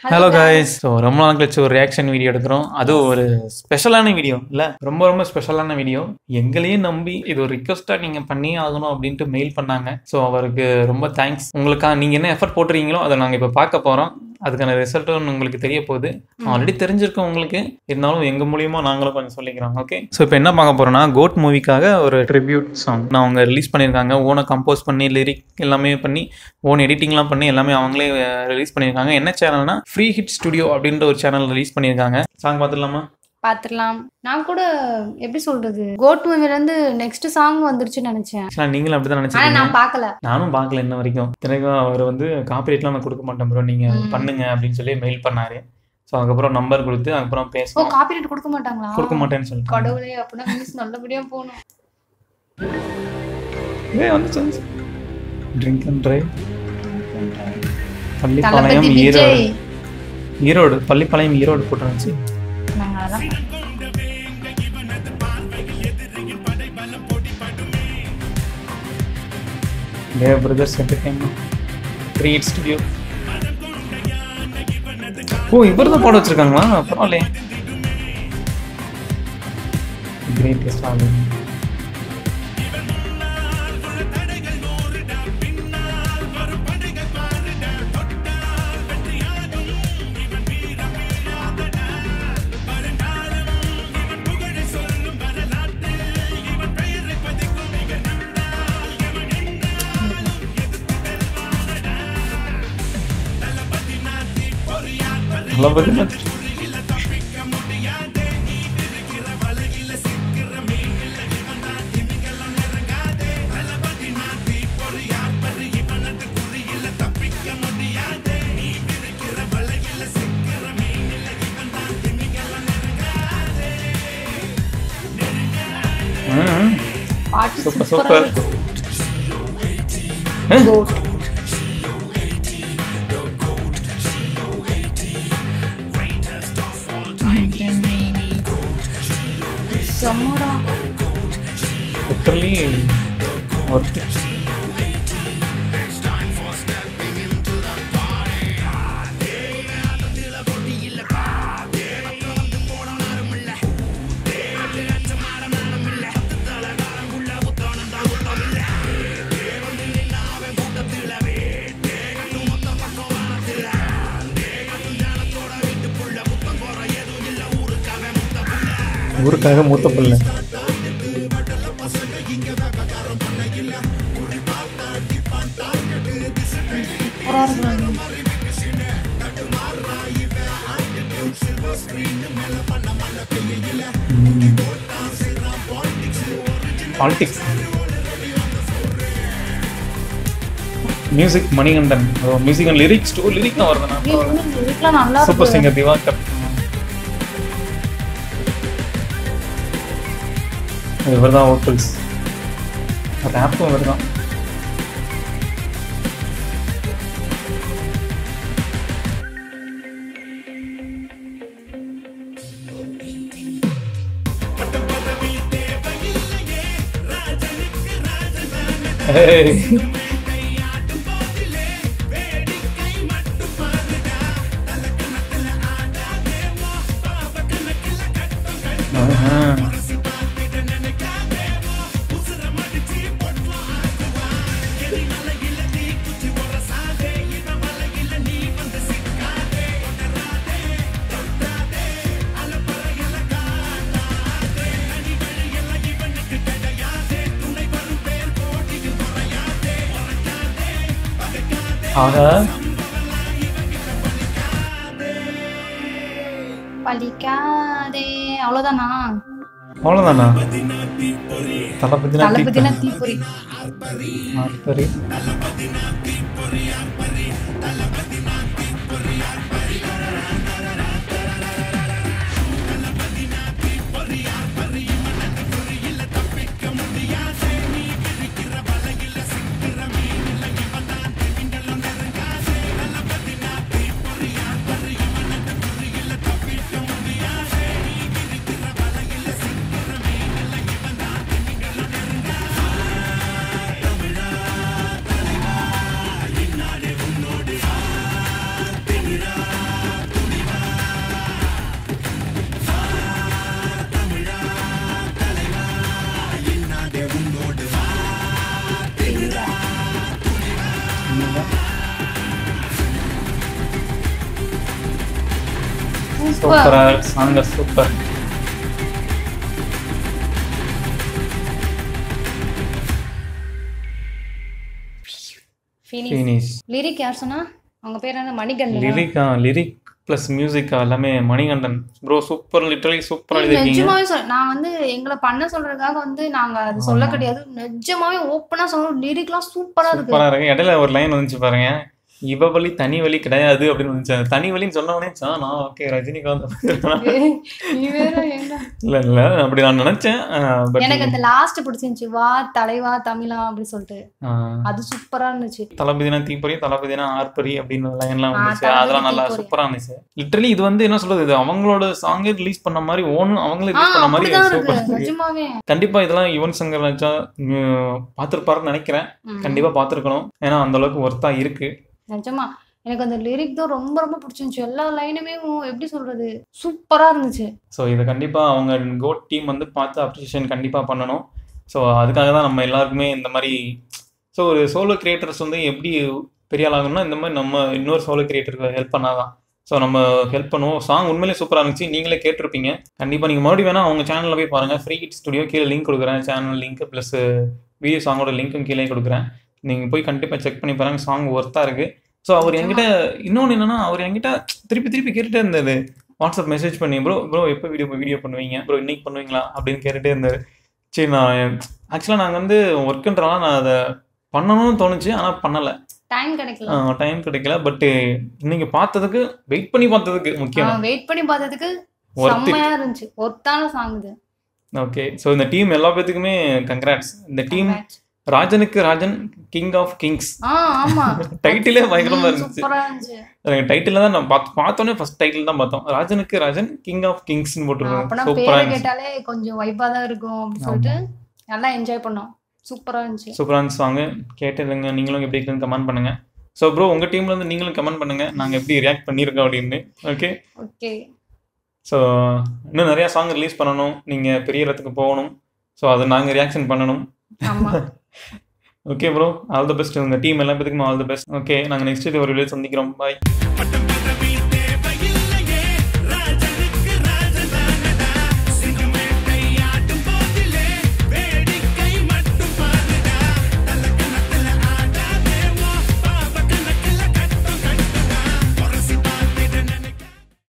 Hello guys so ரொம்ப நாள் கழிச்சு ஒரு ரியாக்ஷன் வீடியோ எடுக்கிறோம் அதுவும் ஒரு ஸ்பெஷலான வீடியோ இல்லை ரொம்ப ரொம்ப ஸ்பெஷலான வீடியோ எங்களையும் நம்பி இது ஒரு ரிக்வஸ்ட்டாக நீங்கள் பண்ணியே ஆகணும் அப்படின்ட்டு மெயில் பண்ணாங்க ஸோ அவருக்கு ரொம்ப தேங்க்ஸ் உங்களுக்காக நீங்கள் என்ன எஃபர்ட் போட்டுறீங்களோ அதை நாங்கள் இப்போ பார்க்க போகிறோம் அதுக்கான ரிசல்ட்டும் உங்களுக்கு தெரிய போகுது ஆல்ரெடி தெரிஞ்சிருக்கோம் உங்களுக்கு இருந்தாலும் எங்கள் மூலியமா நாங்களும் கொஞ்சம் சொல்லிக்கிறோம் ஓகே ஸோ இப்போ என்ன பார்க்க போகிறோம்னா கோட் மூவிக்காக ஒரு ட்ரிபியூட் சாங் நான் அவங்க ரிலீஸ் பண்ணியிருக்காங்க ஓனை கம்போஸ் பண்ணி லிரிக் எல்லாமே பண்ணி ஓன் எடிட்டிங்லாம் பண்ணி எல்லாமே அவங்களே ரிலீஸ் பண்ணியிருக்காங்க என்ன சேனல்னா ஃப்ரீ ஹிட் ஸ்டுடியோ அப்படின்ற ஒரு சேனல் ரிலீஸ் பண்ணியிருக்காங்க சாங் பார்த்துடலாமா பாத்துடலாம் நான் கூட எப்படி சொல்றது கோட் மூவில இருந்து நெக்ஸ்ட் சாங் வந்துருச்சுன்னு நினைச்சேன் ஆக்சுவலாக நீங்களும் அப்படி தான் ஆனா நினச்சிருக்கீங்க நான் பார்க்கல நானும் பார்க்கல இன்ன வரைக்கும் எனக்கும் அவர் வந்து காப்பிரைட்லாம் நான் கொடுக்க மாட்டேன் ப்ரோ நீங்கள் ம். பண்ணுங்க அப்படின்னு சொல்லி மெயில் பண்ணாரு ஸோ அதுக்கப்புறம் நம்பர் கொடுத்து அதுக்கப்புறம் ஓ பேசணும் காப்பிரைட் கொடுக்க மாட்டாங்களா கொடுக்க மாட்டேன்னு சொல்லிட்டு கடவுளே அப்படின்னா நியூஸ் நல்லபடியா போகணும் ஏய் வந்துச்சு drink and drive Thalapathy Pallipalayam Erode Vijay Erode Pallipalayam Erode போட்டுருந்துச்சு நாங்க அதெல்லாம் Deva brothers entertainment three it studio ஓ இவர் தான் போட வச்சிருக்காங்களா பரவாயில்லையே கிரேட்டஸ்ட் ஆகும் நல்லா பார்த்தீங்கன்னா ம், பாட்டு சூப்பர் சூப்பரா சூப்பர் இருக்கு ஆ? கோட் செம்மடா லிட்டரலி ஒர்க் ஊருக்காக மூத்த பிள்ளை சூப்பரா இருக்கு politics music Manikandan music and lyrics to lyric தான் வருதுண்ணா வீட்டுல நல்லா சூப்பர் இருக்கு சிங்கர் திவாகர் இவர் தான் ஓட்டல்ஸ் ரேப்பும் இவர் தான் Hey. ஆஹா. ஆகா பலிக்காதே அவ்வளவுதானா அவ்வளோதானா தளபதினா தளபதினா தீப்பொறி ஆர்ப்பரி சூப்பர் சூப்பரா சாங்க சூப்பர் ஃபீனிக்ஸ் ஃபினிஷ் லிரிக் யார் சொன்னா அவங்க பேர் என்ன மணிகண்டன் லிரிக்கா லிரிக் ப்ளஸ் மியூசிக்கா எல்லாமே மணிகண்டன் ப்ரோ சூப்பர் லிட்டரலி சூப்பராக எழுதிருக்கீங்க நிஜமாவே சொல் நான் வந்து எங்களை பண்ண சொல்றதுக்காக வந்து நாங்க அது சொல்ல ஆமா. கிடையாது நிஜமாவே ஓப்பனா சொல்றோம் லிரிக்லாம் சூப்பரா இருக்கு சூப்பரா இருக்கு இடையில ஒரு லைன் வந்துச்சு பாருங்க இவ வழி தனி வழி கிடையாது அப்படின்னு வந்துச்சு அந்த தனி வழின்னு சொன்ன உடனே சா, நான் ஓகே ரஜினிகாந்த் ஏய், நீ வேற ஏன்டா இல்ல இல்ல அப்படி நான் நினைச்சேன் பட் எனக்கு அந்த லாஸ்ட் பிடிச்சிருந்துச்சு வா தலைவா தமிழா அப்படி சொல்லிட்டு அது சூப்பரா இருந்துச்சு தளபதினா தீப்பொறி தளபதினா ஆர்ப்பரி அப்படின்னு லைன்லாம் ஆ, வந்துச்சு தளபதி அதெல்லாம் நல்லா தீப்பொறி. சூப்பரா இருந்துச்சு லிட்டரலி இது வந்து என்ன சொல்றது இது அவங்களோட சாங்கே ரிலீஸ் பண்ண மாதிரி ஓனும் அவங்களே ஆ ரிலீஸ் பண்ண மாதிரி அப்படிதான் சூப்பரா இருக்கு இருக்கு நிஜமாவே கண்டிப்பா இதெல்லாம் யுவன் சங்கர் ராஜா பார்த்துருப்பாருன்னு நினைக்கிறேன் ம். கண்டிப்பா பார்த்துருக்கணும் ஏன்னா அந்த அளவுக்கு ஒர்த்தா இருக்கு நிஜமா எனக்கு அந்த லிரிக் தான் ரொம்ப ரொம்ப பிடிச்சிருந்துச்சு எல்லா லைனுமே எப்படி சொல்றது சூப்பரா இருந்துச்சு ஸோ இதை கண்டிப்பாக அவங்க கோட் டீம் வந்து பார்த்து அப்ரிசியேஷன் கண்டிப்பாக பண்ணணும் ஸோ அதுக்காக தான் நம்ம எல்லாருக்குமே இந்த மாதிரி ஸோ ஒரு சோலோ கிரியேட்டர்ஸ் வந்து எப்படி பெரிய ஆள் ஆகணும்னா இந்த மாதிரி நம்ம இன்னொரு சோலோ கிரியேட்டருக்கு ஹெல்ப் பண்ணாதான் ஸோ நம்ம ஹெல்ப் பண்ணுவோம் சாங் உண்மையிலே சூப்பராக இருந்துச்சு நீங்களே கேட்டிருப்பீங்க கண்டிப்பாக நீங்கள் மறுபடியும் வேணால் அவங்க சேனலில் போய் பாருங்கள் ஃப்ரீ கிட் ஸ்டுடியோ கீழே லிங்க் கொடுக்குறேன் சேனல் லிங்க் ப்ளஸ் வீடியோ சாங்கோட லிங்க்கும் கீழே கொடுக்குறேன் நீங்கள் போய் கண்டிப்பாக செக் பண்ணி பாருங்க சாங் ஒர்த்தாக இருக்குது ஸோ அவர் என்கிட்ட இன்னொன்று என்னன்னா அவர் என்கிட்ட திருப்பி திருப்பி கேட்டுட்டே இருந்தது வாட்ஸ்அப் மெசேஜ் பண்ணி ப்ரோ ப்ரோ எப்போ வீடியோ வீடியோ பண்ணுவீங்க ப்ரோ இன்னைக்கு பண்ணுவீங்களா அப்படின்னு கேட்டுட்டே இருந்தார் சரி நான் ஆக்சுவலாக நாங்கள் வந்து ஒர்க்குன்றனால நான் அதை பண்ணணும்னு தோணுச்சு ஆனால் பண்ணலை டைம் கிடைக்கல டைம் கிடைக்கல பட் இன்னைக்கு பார்த்ததுக்கு வெயிட் பண்ணி பார்த்ததுக்கு முக்கியம் வெயிட் பண்ணி பார்த்ததுக்கு ஒர்த்து செம்மையா இருந்துச்சு ஒர்த்தான சாங் இது ஓகே ஸோ இந்த டீம் எல்லா பேத்துக்குமே கங்க்ராட்ஸ் இந்த டீம் ராஜனுக்கு ராஜன் கிங் ஆஃப் கிங்ஸ் ஆ ஆமா டைட்டிலே பயங்கரமா இருந்துச்சு சூப்பரா இருந்துச்சு டைட்டில் தான் நான் பார்த்து பார்த்தோன்னே ஃபர்ஸ்ட் டைட்டில் தான் பார்த்தோம் ராஜனுக்கு ராஜன் கிங் ஆஃப் கிங்ஸ்னு போட்டுருக்காங்க அப்பனா சூப்பராக பேரை இருந்துச்சு கேட்டாலே கொஞ்சம் வைப்பா தான் இருக்கும் அப்படின்னு சொல்லிட்டு நல்லா என்ஜாய் பண்ணோம் சூப்பரா இருந்துச்சு சூப்பராக இருந்துச்சு சாங் கேட்டுருங்க நீங்களும் எப்படி இருக்குன்னு கமெண்ட் பண்ணுங்க ஸோ ப்ரோ உங்கள் டீம்ல இருந்து நீங்களும் கமெண்ட் பண்ணுங்க நாங்கள் எப்படி ரியாக்ட் பண்ணியிருக்கோம் அப்படின்னு ஓகே ஓகே ஸோ இன்னும் நிறையா சாங் ரிலீஸ் பண்ணணும் நீங்கள் பெரிய இடத்துக்கு போகணும் ஸோ அதை நாங்கள் ரியாக்ஷன் பண்ணணும் ஆமா okay bro all the best உங்கள் டீம் எல்லா பேத்துக்குமே ஆல் த பெஸ்ட் ஓகே நாங்கள் நெக்ஸ்ட் ஒரு வீடியோ சந்திக்கிறோம் பாய்